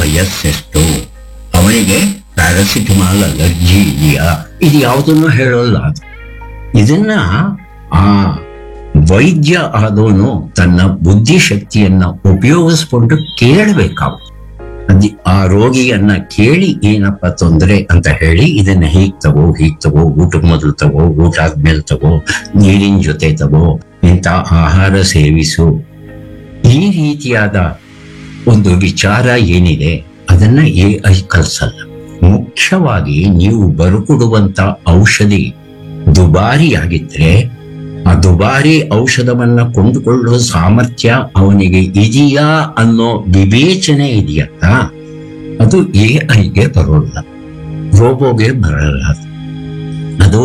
ವಯಸ್ಸೆಷ್ಟು ಅವನಿಗೆ paracetamol allergy ಇದೆಯಾ ಇದು ಯಾವುದನ್ನು ಹೇಳೋಲ್ಲ ಅದು ಇದನ್ನ ಆ ವೈದ್ಯ ಆದವನು ತನ್ನ ಬುದ್ಧಿಶಕ್ತಿಯನ್ನ ಉಪಯೋಗಿಸ್ಕೊಂಡು ಕೇಳಬೇಕಾಗುತ್ತೆ ಅದಿ ಆ ರೋಗಿಯನ್ನ ಕೇಳಿ ಏನಪ್ಪ ತೊಂದರೆ ಅಂತ ಹೇಳಿ ಇದನ್ನ ಹೀಗ್ ತಗೋ ಹೀಗ್ ತಗೋ ಊಟಕ್ಕೆ ಮೊದಲು ತಗೋ ಊಟ ಆದ್ಮೇಲೆ ತಗೋ ನೀರಿನ ಜೊತೆ ತಗೋ ಇಂಥ ಆಹಾರ ಸೇವಿಸು ಈ ರೀತಿಯಾದ ಒಂದು ವಿಚಾರ ಏನಿದೆ ಅದನ್ನ ಎ ಐ ಕಲ್ಸಲ್ಲ ಮುಖ್ಯವಾಗಿ ನೀವು ಬರುಕೊಡುವಂತ ಔಷಧಿ ದುಬಾರಿಯಾಗಿದ್ರೆ ಆ ದುಬಾರಿ ಔಷಧವನ್ನ ಕೊಂಡುಕೊಳ್ಳುವ ಸಾಮರ್ಥ್ಯ ಅವನಿಗೆ ಇದೆಯಾ ಅನ್ನೋ ವಿವೇಚನೆ ಇದೆಯಲ್ಲ ಅದು ಎ ಐಗೆ ಬರೋಲ್ಲ ರೋಬೋಗೆ ಬರಲ್ಲ ಅದು. ಅದು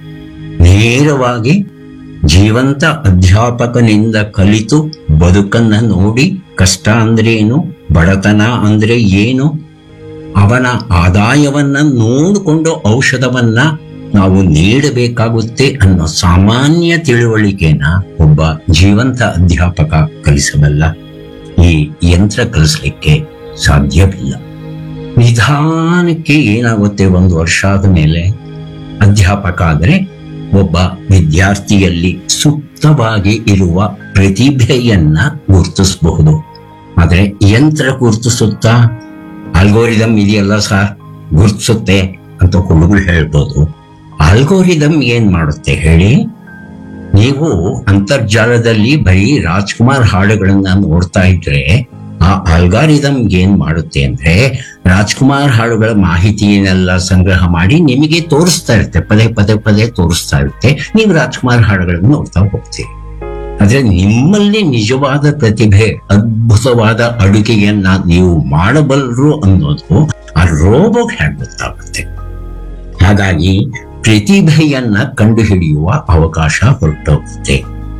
ನೇರವಾಗಿ ಜೀವಂತ ಅಧ್ಯಾಪಕನಿಂದ ಕಲಿತು ಬದುಕನ್ನ ನೋಡಿ ಕಷ್ಟ ಅಂದ್ರೆ ಏನು ಬಡತನ ಅಂದ್ರೆ ಏನು ಅವನ ಆದಾಯವನ್ನ ನೋಡಿಕೊಂಡು ಔಷಧವನ್ನ ನಾವು ನೀಡಬೇಕಾಗುತ್ತೆ ಅನ್ನೋ ಸಾಮಾನ್ಯ ತಿಳುವಳಿಕೆನ ಒಬ್ಬ ಜೀವಂತ ಅಧ್ಯಾಪಕ ಕಲಿಸಬಲ್ಲ ಈ ಯಂತ್ರ ಕಲಿಸ್ಲಿಕ್ಕೆ ಸಾಧ್ಯವಿಲ್ಲ ನಿಧಾನಕ್ಕೆ ಏನಾಗುತ್ತೆ ಒಂದು ವರ್ಷ ಆದ ಮೇಲೆ ಅಧ್ಯಾಪಕ ಆದರೆ ಒಬ್ಬ ವಿದ್ಯಾರ್ಥಿಯಲ್ಲಿ ಸುಪ್ತವಾಗಿ ಇರುವ ಪ್ರತಿಭೆಯನ್ನ ಗುರುತಿಸಬಹುದು ಆದ್ರೆ ಯಂತ್ರ ಗುರುತಿಸುತ್ತಾ ಆಲ್ಗೋರಿದಮ್ ಇದೆಯಲ್ಲ ಸರ್ ಗುರುತಿಸುತ್ತೆ ಅಂತ ಹುಡುಗರು ಹೇಳ್ಬೋದು ಆಲ್ಗೋರಿದಮ್ ಏನ್ ಮಾಡುತ್ತೆ ಹೇಳಿ ನೀವು ಅಂತರ್ಜಾಲದಲ್ಲಿ ಬರೀ ರಾಜ್ಕುಮಾರ್ ಹಾಡುಗಳನ್ನ ನೋಡ್ತಾ ಇದ್ರೆ ಆ ಅಲ್ಗಾರಿದಮ್ ಏನ್ ಮಾಡುತ್ತೆ ಅಂದ್ರೆ ರಾಜ್ಕುಮಾರ್ ಹಾಡುಗಳ ಮಾಹಿತಿಯನ್ನೆಲ್ಲ ಸಂಗ್ರಹ ಮಾಡಿ ನಿಮಗೆ ತೋರಿಸ್ತಾ ಇರುತ್ತೆ ಪದೇ ಪದೇ ಪದೇ ತೋರಿಸ್ತಾ ಇರುತ್ತೆ ನೀವು ರಾಜ್ಕುಮಾರ್ ಹಾಡುಗಳನ್ನ ನೋಡ್ತಾ ಹೋಗ್ತೀರಿ ಆದ್ರೆ ನಿಮ್ಮಲ್ಲಿ ನಿಜವಾದ ಪ್ರತಿಭೆ ಅದ್ಭುತವಾದ ಅಡುಗೆಯನ್ನ ನೀವು ಮಾಡಬಲ್ಲರು ಅನ್ನೋದು ಆ ರೋಬೋಟ್ ಹೇಗೆ ಗೊತ್ತಾಗುತ್ತೆ ಹಾಗಾಗಿ ಪ್ರತಿಭೆಯನ್ನ ಕಂಡುಹಿಡಿಯುವ ಅವಕಾಶ ಹೊರಟೋಗುತ್ತೆ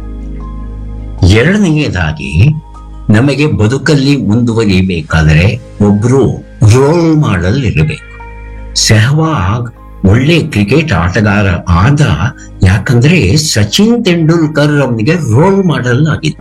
ಎರಡನೆಯದಾಗಿ ನಮಗೆ ಬದುಕಲ್ಲಿ ಮುಂದುವರಿಬೇಕಾದರೆ ಒಬ್ರು ರೋಲ್ ಮಾಡಲ್ ಇರಬೇಕು ಸೆಹವಾಗ್ ಒಳ್ಳೆ ಕ್ರಿಕೆಟ್ ಆಟಗಾರ ಆದ ಯಾಕಂದ್ರೆ ಸಚಿನ್ ತೆಂಡೂಲ್ಕರ್ ಅವನಿಗೆ ರೋಲ್ ಮಾಡಲ್ ಆಗಿದ್ದ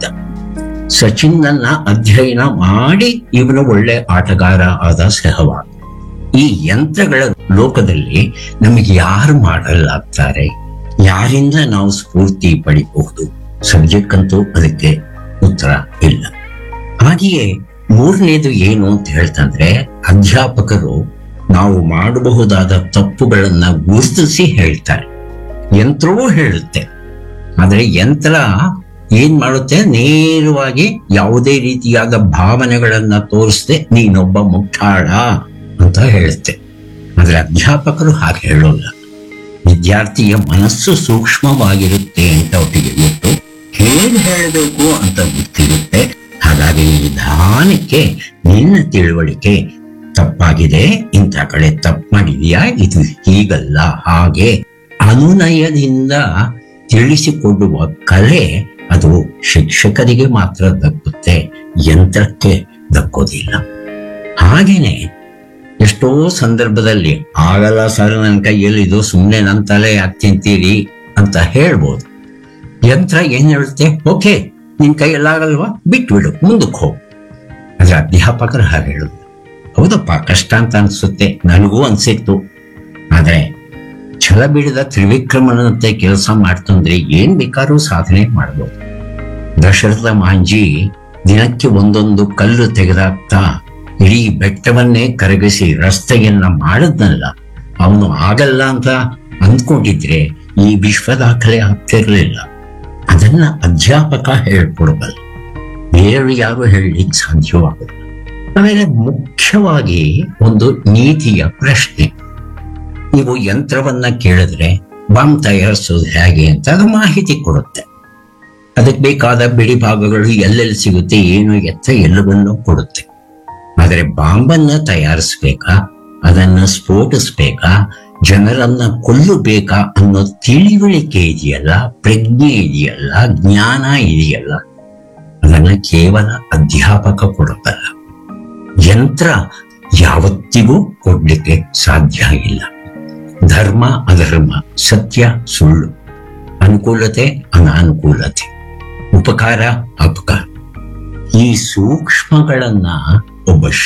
ಸಚಿನ್ ನನ್ನ ಅಧ್ಯಯನ ಮಾಡಿ ಇವನು ಒಳ್ಳೆ ಆಟಗಾರ ಆದ ಸೆಹವಾಗ್ ಈ ಯಂತ್ರಗಳ ಲೋಕದಲ್ಲಿ ನಮಗೆ ಯಾರು ಮಾಡಲ್ ಆಗ್ತಾರೆ ಯಾರಿಂದ ನಾವು ಸ್ಫೂರ್ತಿ ಪಡಿಬಹುದು ಸಬ್ಜೆಕ್ಟ್ ಅಂತೂ ಅದಕ್ಕೆ ಉತ್ತರ ಇಲ್ಲ ಹಾಗೆಯೇ ಮೂರನೇದು ಏನು ಅಂತ ಹೇಳ್ತಂದ್ರೆ ಅಧ್ಯಾಪಕರು ನಾವು ಮಾಡಬಹುದಾದ ತಪ್ಪುಗಳನ್ನ ಗುರುತಿಸಿ ಹೇಳ್ತಾರೆ ಯಂತ್ರವೂ ಹೇಳುತ್ತೆ ಆದ್ರೆ ಯಂತ್ರ ಏನ್ ಮಾಡುತ್ತೆ ನೇರವಾಗಿ ಯಾವುದೇ ರೀತಿಯಾದ ಭಾವನೆಗಳನ್ನ ತೋರಿಸದೆ ನೀನೊಬ್ಬ ಮುಟ್ಟಾಳ ಅಂತ ಹೇಳುತ್ತೆ ಆದ್ರೆ ಅಧ್ಯಾಪಕರು ಹಾಗೆ ಹೇಳೋಲ್ಲ ವಿದ್ಯಾರ್ಥಿಯ ಮನಸ್ಸು ಸೂಕ್ಷ್ಮವಾಗಿರುತ್ತೆ ಅಂತ ಒಟ್ಟಿಗೆ ಗೊತ್ತು ಹೇಗೆ ಹೇಳಬೇಕು ಅಂತ ಗೊತ್ತಿರುತ್ತೆ ಹಾಗಾಗಿ ನಿಧಾನಕ್ಕೆ ನಿನ್ನ ತಿಳುವಳಿಕೆ ತಪ್ಪಾಗಿದೆ ಇಂಥ ಕಡೆ ತಪ್ಪು ಮಾಡಿದೀಯಾ ಇದು ಹೀಗಲ್ಲ ಹಾಗೆ ಅನುನಯದಿಂದ ತಿಳಿಸಿಕೊಡುವ ಕಲೆ ಅದು ಶಿಕ್ಷಕರಿಗೆ ಮಾತ್ರ ದಕ್ಕುತ್ತೆ ಯಂತ್ರಕ್ಕೆ ದಕ್ಕೋದಿಲ್ಲ ಹಾಗೇನೆ ಎಷ್ಟೋ ಸಂದರ್ಭದಲ್ಲಿ ಆಗಲ್ಲ ಸರ್ ನನ್ನ ಕೈಯಲ್ಲಿ ಇದು ಸುಮ್ಮನೆ ನನ್ನ ತಲೆ ಯಾಕೆ ತಿಂತೀರಿ ಅಂತ ಹೇಳ್ಬೋದು ಯಂತ್ರ ಏನ್ ಹೇಳುತ್ತೆ ಓಕೆ ನಿನ್ ಕೈಯಲ್ಲಾಗಲ್ವಾ ಬಿಟ್ಬಿಡು ಮುಂದಕ್ಕೆ ಹೋಗು ಆದ್ರೆ ಅಧ್ಯಾಪಕರು ಹಾಗೆ ಹೇಳುದು ಹೌದಪ್ಪ ಕಷ್ಟ ಅಂತ ಅನ್ಸುತ್ತೆ ನನಗೂ ಅನ್ಸಿತ್ತು ಆದ್ರೆ ಛಲ ಬಿಡದ ತ್ರಿವಿಕ್ರಮನಂತೆ ಕೆಲಸ ಮಾಡ್ತಂದ್ರೆ ಏನ್ ಬೇಕಾದ್ರೂ ಸಾಧನೆ ಮಾಡ್ಬೋದು ದಶರಥ ಮಾಂಜಿ ದಿನಕ್ಕೆ ಒಂದೊಂದು ಕಲ್ಲು ತೆಗೆದಾಕ್ತಾ ಇಡೀ ಬೆಟ್ಟವನ್ನೇ ಕರಗಿಸಿ ರಸ್ತೆಯನ್ನ ಮಾಡದ್ನಲ್ಲ ಅವನು ಆಗಲ್ಲ ಅಂತ ಅಂದ್ಕೊಂಡಿದ್ರೆ ಈ ವಿಶ್ವ ದಾಖಲೆ ಆಗ್ತಿರ್ಲಿಲ್ಲ ಅದನ್ನ ಅಧ್ಯಾಪಕ ಹೇಳ್ಕೊಡ್ಬಲ್ಲ ಬೇರೆ ಯಾರು ಹೇಳಲಿಕ್ಕೆ ಸಾಧ್ಯವಾಗಲ್ಲ ಆಮೇಲೆ ಮುಖ್ಯವಾಗಿ ಒಂದು ನೀತಿಯ ಪ್ರಶ್ನೆ ನೀವು ಯಂತ್ರವನ್ನ ಕೇಳಿದ್ರೆ ಬಾಂಬ್ ತಯಾರಿಸೋದು ಹೇಗೆ ಅಂತ ಅದು ಮಾಹಿತಿ ಕೊಡುತ್ತೆ ಅದಕ್ಕೆ ಬೇಕಾದ ಬಿಡಿ ಭಾಗಗಳು ಎಲ್ಲೆಲ್ಲಿ ಸಿಗುತ್ತೆ ಏನು ಎತ್ತ ಎಲ್ಲವನ್ನೂ ಕೊಡುತ್ತೆ ಆದರೆ ಬಾಂಬನ್ನ ತಯಾರಿಸ್ಬೇಕಾ ಅದನ್ನ ಸ್ಫೋಟಿಸ್ಬೇಕಾ ಜನರನ್ನ ಕೊಲ್ಲಬೇಕಾ ಅನ್ನೋ ತಿಳಿವಳಿಕೆ ಇದೆಯಲ್ಲ ಪ್ರಜ್ಞೆ ಇದೆಯಲ್ಲ ಜ್ಞಾನ ಇದೆಯಲ್ಲ ಅದನ್ನ ಕೇವಲ ಅಧ್ಯಾಪಕ ಕೊಡಬಲ್ಲ ಯಂತ್ರ ಯಾವತ್ತಿಗೂ ಕೊಡ್ಲಿಕ್ಕೆ ಸಾಧ್ಯ ಇಲ್ಲ ಧರ್ಮ ಅಧರ್ಮ ಸತ್ಯ ಸುಳ್ಳು ಅನುಕೂಲತೆ ಅನಾನುಕೂಲತೆ ಉಪಕಾರ ಅಪಕಾರ ಈ ಸೂಕ್ಷ್ಮಗಳನ್ನ ಒಬ್ಬ